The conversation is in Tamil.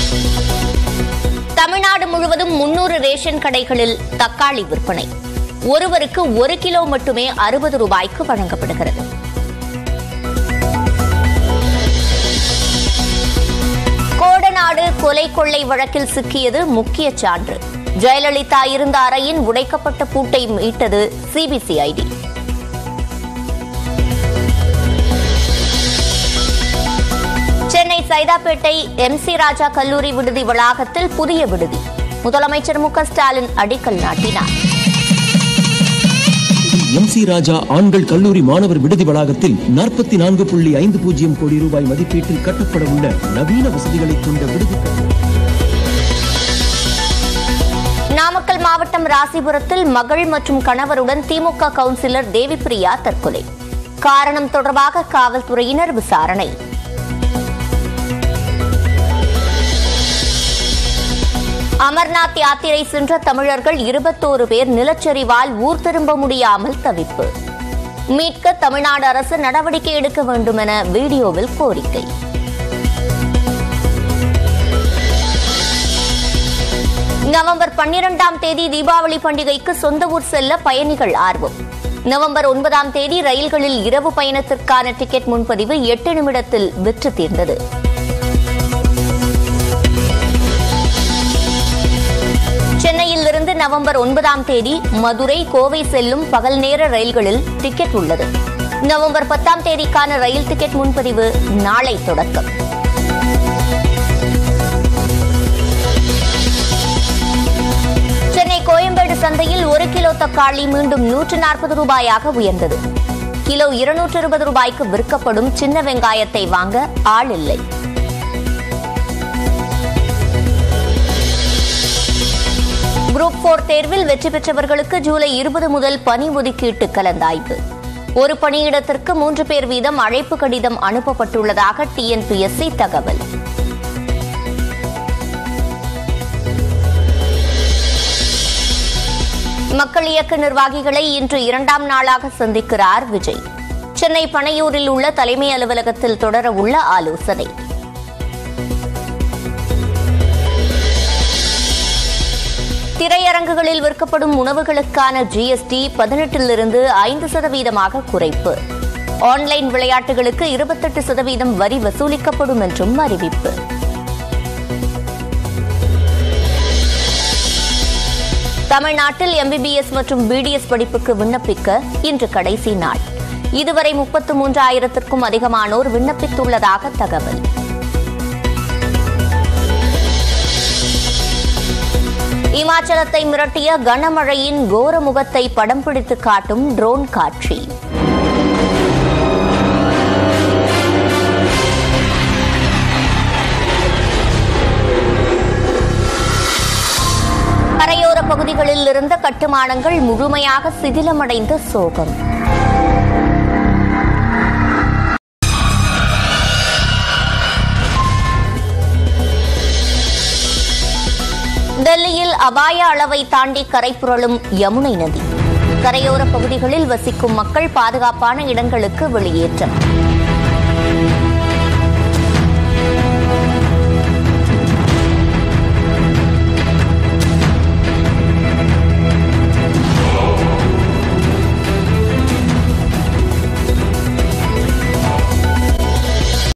தமிழ்நாடு முழுவதும் முன்னூறு ரேஷன் கடைகளில் தக்காளி விற்பனை ஒருவருக்கு ஒரு கிலோ மட்டுமே அறுபது ரூபாய்க்கு வழங்கப்படுகிறது கோடநாடு கொலை கொள்ளை வழக்கில் சிக்கியது முக்கிய சான்று ஜெயலலிதா இருந்த அறையின் உடைக்கப்பட்ட பூட்டை மீட்டது CBCID Chennai Saidapet M C Raja கல்லூரி விடுதி வளாகத்தில் புதிய விடுதி முதலமைச்சர் மு க ஸ்டாலின் அடிக்கல் நாட்டினார் எம் சி ராஜா ஆண்கள் கல்லூரி மாணவர் விடுதி வளாகத்தில் நாற்பத்தி நான்கு புள்ளி ஐந்து பூஜ்ஜியம் கோடி ரூபாய் மதிப்பீட்டில் கட்டப்பட உள்ள நவீன வசதிகளை கொண்ட விடுதி நாமக்கல் மாவட்டம் ராசிபுரத்தில் மகள் மற்றும் கணவருடன் திமுக கவுன்சிலர் தேவிப்பிரியா தற்கொலை காரணம் தொடர்பாக காவல்துறையினர் விசாரணை அமர்நாத் யாத்திரை சென்ற தமிழர்கள் இருபத்தோரு பேர் நிலச்சரிவால் ஊர் திரும்ப முடியாமல் தவிப்பு மீட்க தமிழ்நாடு அரசு நடவடிக்கை எடுக்க வேண்டும் என வீடியோவில் கோரிக்கை நவம்பர் பன்னிரண்டாம் தேதி தீபாவளி பண்டிகைக்கு சொந்த ஊர் செல்ல பயணிகள் ஆர்வம் நவம்பர் ஒன்பதாம் தேதி ரயில்களில் இரவு பயணத்திற்கான டிக்கெட் முன்பதிவு எட்டு நிமிடத்தில் விற்று தீர்ந்தது சென்னையில் இருந்து நவம்பர் ஒன்பதாம் தேதி மதுரை கோவை செல்லும் பகல் நேர ரயில்களில் டிக்கெட் உள்ளது நவம்பர் பத்தாம் தேதிக்கான ரயில் டிக்கெட் முன்பதிவு நாளை தொடக்கம் சென்னை கோயம்பேடு சந்தையில் ஒரு கிலோ தக்காளி மீண்டும் நூற்று நாற்பது ரூபாயாக உயர்ந்தது கிலோ இருநூற்று இருபது ரூபாய்க்கு விற்கப்படும் சின்ன வெங்காயத்தை வாங்க ஆள் இல்லை குரூப் போர் தேர்வில் வெற்றி பெற்றவர்களுக்கு ஜூலை இருபது முதல் பணி ஒதுக்கீட்டு கலந்தாய்வு ஒரு பணியிடத்திற்கு மூன்று பேர் வீதம் அழைப்பு கடிதம் அனுப்பப்பட்டுள்ளதாக டிஎன்பிஎஸ்சி தகவல் மக்கள் இயக்க நிர்வாகிகளை இன்று இரண்டாம் நாளாக சந்திக்கிறார் விஜய் சென்னை பனையூரில் உள்ள தலைமை அலுவலகத்தில் தொடர உள்ள ஆலோசனை திரையரங்குகளில் விற்கப்படும் உணவுகளுக்கான ஜிஎஸ்டி பதினெட்டிலிருந்து ஐந்து சதவீதமாக குறைப்பு ஆன்லைன் விளையாட்டுகளுக்கு இருபத்தெட்டு சதவீதம் வரி வசூலிக்கப்படும் என்றும் அறிவிப்பு தமிழ்நாட்டில் எம்பிபிஎஸ் மற்றும் பிடிஎஸ் படிப்புக்கு விண்ணப்பிக்க இன்று கடைசி நாள் இதுவரை முப்பத்து மூன்றாயிரத்திற்கும் அதிகமானோர் விண்ணப்பித்துள்ளதாக தகவல் இமாச்சலத்தை மிரட்டிய கனமழையின் கோர முகத்தை படம் பிடித்து காட்டும் ட்ரோன் காட்சி கரையோர பகுதிகளில் இருந்த கட்டுமானங்கள் முழுமையாக சிதிலமடைந்த சோகம் டெல்லியில் அபாய அளவை தாண்டி கரைபுரளும் யமுனை நதி கரையோர பகுதிகளில் வசிக்கும் மக்கள் பாதுகாப்பான இடங்களுக்கு வெளியேற்றம்